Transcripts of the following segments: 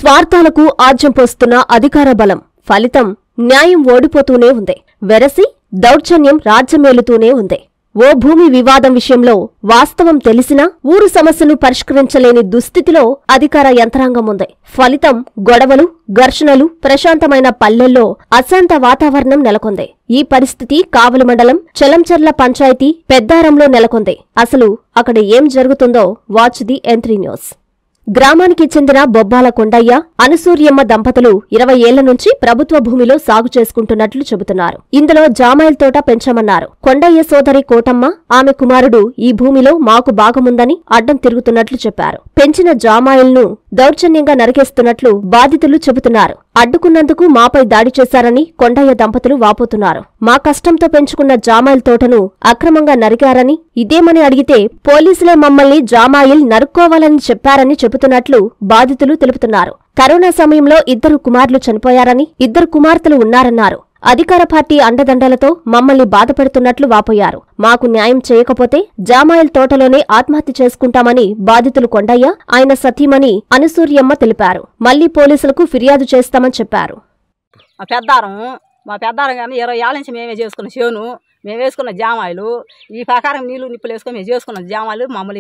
స్వార్థాలకు ఆజ్యం పోస్తున్న అధికార బలం ఫలితం న్యాయం ఓడిపోతూనే ఉంది వెరసి దౌర్జన్యం రాజ్యమేలుతూనే ఉంది ఓ భూమి వివాదం విషయంలో వాస్తవం తెలిసినా ఊరు సమస్యను పరిష్కరించలేని దుస్థితిలో అధికార యంత్రాంగం ఉంది ఫలితం గొడవలు ఘర్షణలు ప్రశాంతమైన పల్లెల్లో అశాంత వాతావరణం నెలకొంది ఈ పరిస్థితి కావలి మండలం చలంచర్ల పంచాయతీ పెద్దారంలో నెలకొంది అసలు అక్కడ ఏం జరుగుతుందో వాచ్ ది ఎంత్రీ న్యూస్ గ్రామానికి చెందిన బొబ్బాల కొండయ్య అనసూర్యమ్మ దంపతులు ఇరవై ఏళ్ల నుంచి ప్రభుత్వ భూమిలో సాగు చేసుకుంటున్నట్లు చెబుతున్నారు ఇందులో జామాయిల్ తోట పెంచమన్నారు కొండయ్య సోదరి కోటమ్మ ఆమె కుమారుడు ఈ భూమిలో మాకు భాగముందని అడ్డం తిరుగుతున్నట్లు చెప్పారు పెంచిన జామాయిల్ను దౌర్జన్యంగా నరికేస్తున్నట్లు బాధితులు చెబుతున్నారు అడ్డుకున్నందుకు మాపై దాడి చేశారని కొండయ్య దంపతులు వాపోతున్నారు మా కష్టంతో పెంచుకున్న జామాయిల్ తోటను అక్రమంగా నరికారని ఇదేమని అడిగితే పోలీసులే మమ్మల్ని జామాయిల్ నరుక్కోవాలని చెప్పారని చెబుతున్నట్లు బాధితులు తెలుపుతున్నారు కరోనా సమయంలో ఇద్దరు కుమారులు చనిపోయారని ఇద్దరు కుమార్తెలు ఉన్నారన్నారు అధికార పార్టీ అండదండలతో మమ్మల్ని బాధపెడుతున్నట్లు వాపోయారు మాకు న్యాయం చేయకపోతే జామాయిల్ తోటలోనే ఆత్మహత్య చేసుకుంటామని బాధితులు కొండయ్య ఆయన సతీమణి అనసూర్యమ్మ తెలిపారు మళ్లీ పోలీసులకు ఫిర్యాదు చేస్తామని చెప్పారు మా పెద్దారం మా పెద్దారం కానీ ఇరవై ఏళ్ళ నుంచి మేమే చేసుకున్న చేను మేము వేసుకున్న జామాయిలు ఈ ప్రకారం నీళ్లు నిప్పులు వేసుకొని మేము చేసుకున్న జామాయిలు మమ్మల్ని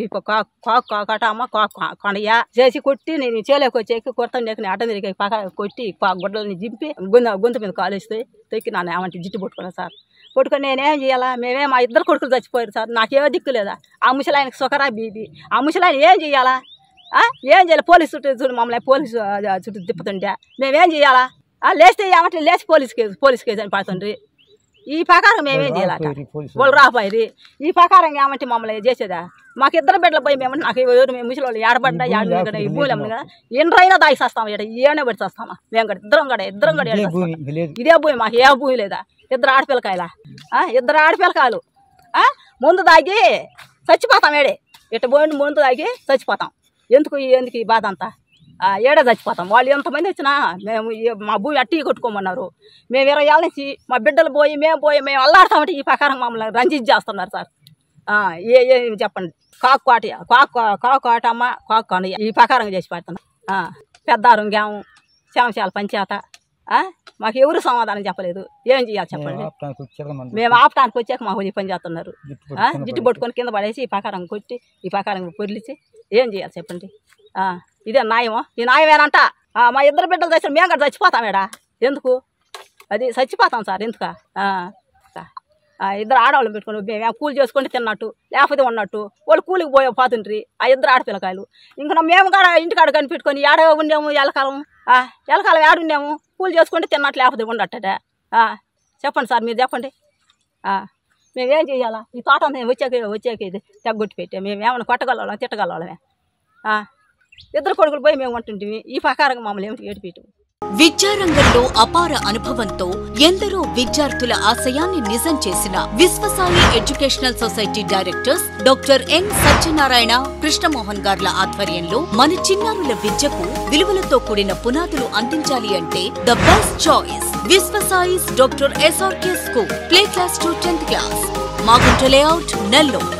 కాకటమ్మ కొండయ్య చేసి కొట్టి నేను చేలోకి వచ్చేకి కొడతాను నేను అడ్డం తిరిగి పక్క కొట్టి పా- గుడ్డలని జింపి గొంతు గొంతు మీద కాలేస్తే తొక్కి నన్ను ఏమంటే జిట్టు పట్టుకున్నాను సార్ పట్టుకొని నేనేం చేయాలా మేమే మా ఇద్దరు కొడుకులు చచ్చిపోయారు సార్ నాకేమో దిక్కు లేదా ఆ ముసలాయనకి సుఖరా బీబీ ఆ ముసలాయన ఏం చేయాలా ఆ? ఏం చేయాలి పోలీసు చుట్టూ చూడు మమ్మల్ని పోలీసు ఆ, చుట్టూ తిప్పుతుంటే మేమేం చేయాలా ఆ, లేస్తే ఏమంటే లేచి పోలీస్ కేసు పోలీస్ కేసు అని పడుతుండ్రి ఈ ప్రకారం మేమేం చేయాలట వాళ్ళు రాపోయి ఈ ప్రకారం ఏమంటే మమ్మల్ని చేసేదా మాకు ఇద్దరు బిడ్డలు పోయి మేము నాకు ఎవరు మేము ముసలి వాళ్ళు ఏడబడ్డా ఏడ ఈ భూములు అమ్మిన కదా ఎండ్రైనా దాగి చేస్తాం ఇక్కడ ఏనే పడి చేస్తామా మేము కూడా ఇద్దరం కూడా ఇద్దరం కూడా ఈడ చేస్తాం. ఇదే భూమి మాకు ఏ భూమి లేదా ఇద్దరు ఆడపిల్లకాయలా ఆ, ఇద్దరు ఆడపిల్లకాయలు ఆ, ముందు దాగి చచ్చిపోతాం ఏడే ఇట్ట పోయి ముందు దాగి చచ్చిపోతాం ఎందుకు ఈ- ఎందుకు ఈ బాధ అంతా ఆ, ఏడే చచ్చిపోతాం వాళ్ళు ఎంతమంది వచ్చినా మేము ఈ- మా భూమి అట్టి కొట్టుకోమన్నారు మేము ఇరవై ఏళ్ళ నుంచి మా బిడ్డలు పోయి మేము పోయి మేము అల్లాడతామంటే ఈ ప్రకారం మమ్మల్ని రంజిత్ చేస్తున్నారు సార్ ఆ, ఏ ఏ చెప్పండి కాకు కోట కాకు కాకు కోట అమ్మ కాకు కొండయ్య ఈ ప్రకారం చేసి పెడుతున్నాం ఆ, పెద్దారం గ్యాము శంశాల పంచాయత ఆ, మాకు ఎవరు సమాధానం చెప్పలేదు ఏం చేయాలి చెప్పండి మేము ఆపటానికి వచ్చాక మాకు ఈ పని చేస్తున్నారు ఆ, జిట్టు పట్టుకొని కింద పడేసి ఈ ప్రకారం కొట్టి ఈ ప్రకారం పొరిలిచి ఏం చేయాలి చెప్పండి ఆ, ఇదే న్యాయమా ఈ న్యాయమేనంట ఆ, మా ఇద్దరు బిడ్డలు తెచ్చిన మేము కూడా చచ్చిపోతాం ఏడా ఎందుకు అది చచ్చిపోతాం సార్ ఎందుక ఆ, ఆ, ఇద్దరు ఆడవాళ్ళని పెట్టుకొని మేము కూలి చేసుకుంటే తిన్నట్టు లేకపోతే ఉన్నట్టు వాళ్ళు కూలికి పోయే పోతుండ్రి ఆ ఇద్దరు ఆడపిల్లకాయలు ఇంకా మేము కూడా ఇంటికాడ కనిపెట్టుకొని ఏడ ఉండేము ఎలకాలం ఆ, ఎలకాలం ఏడ ఉండేము కూలి చేసుకుంటే తిన్నట్టు లేకపోతే ఉండట్టట ఆ, చెప్పండి సార్ మీరు చెప్పండి ఆ, మేమేం చేయాలా ఈ తోట అంతా వచ్చాక వచ్చాక ఇది తెగ్గొట్టి పెట్టాం మేము ఏమైనా కొట్టగలం తిట్టగలమే ఇద్దరు కొడుకులు పోయి మేము ఉంటుంటివి ఈ ప్రకారంగా మమ్మల్ని ఏమిటి ఏడిపించం విద్యారంగంలో అపార అనుభవంతో ఎందరో విద్యార్థుల ఆశయాన్ని నిజం చేసిన Vishwasai educational society directors doctor N Satyanarayana Krishnamohan గార్ల ఆధ్వర్యంలో మన చిన్నారుల విద్యకు విలువలతో కూడిన పునాదులు అందించాలి అంటే the best choice Vishwasai's doctor SRK school play class to tenth class Magunta layout Nellore